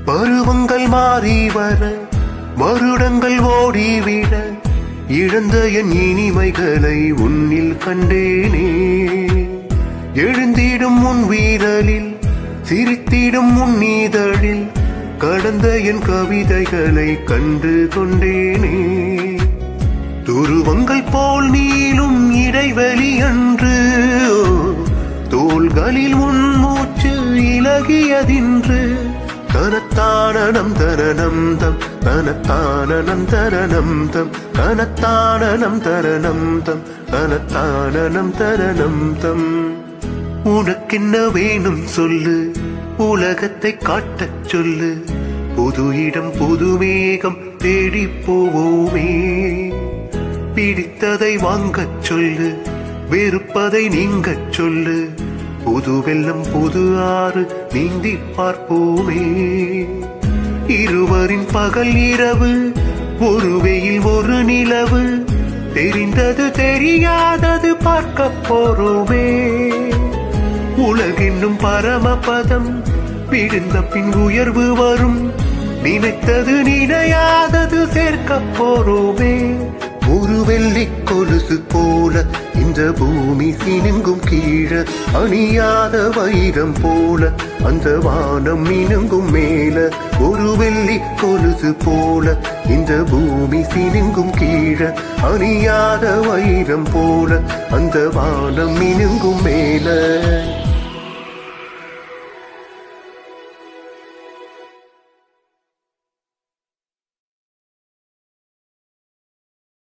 பருவங்கள் மாறி வர வருடங்கள் ஓடிவிட இழந்த என் இனிமைகளை உன்னில் கண்டேனே எழுந்திடும் உன் வீரலில் சிரித்திடும் உன் நீதழில் கடந்த என் கவிதைகளை கண்டு கொண்டேனே துருவங்கள் போல் நீளும் இடைவெளி அன்று ஓ, தோள்களில் உன் மூச்சு இலகியதின்று தனத்தானனம் தரணம் தம் தனத்தானனம் தரணம் தம் தனத்தானனம் தரணம் தம் தனத்தானனம் தரணம் தம் உனக்கென்ன வேணும் சொல்லு உலகத்தை காட்டச் சொல்லு புது இடம் புது மேகம் தேடி போவோமே பிடித்ததை வாங்கச் சொல்லு வெறுப்பதை நீங்கச் சொல்லு புது வெள்ளம் புது ஆறு நீந்தி பார்ப்போமே இருவரின் பகல் இரவு ஒரு வெயில் ஒரு நிலவு தெரிந்தது தெரியாதது பார்க்க போறோமே உலகென்னும் பரமபதம் விழுந்த பின் உயர்வு வரும் நினைத்தது நினையாதது சேர்க்க போறோமே ஒரு வெள்ளி கொலுசு போல இந்த பூமி சினுங்கும் கீழ அணியாத வைரம் போல அந்த வானம் மினுங்கும் மேல ஒரு வெள்ளி கொலுசு போல இந்த பூமி சினுங்கும் கீழ அணியாத வைரம் போல அந்த வானம் மினுங்கும் மேல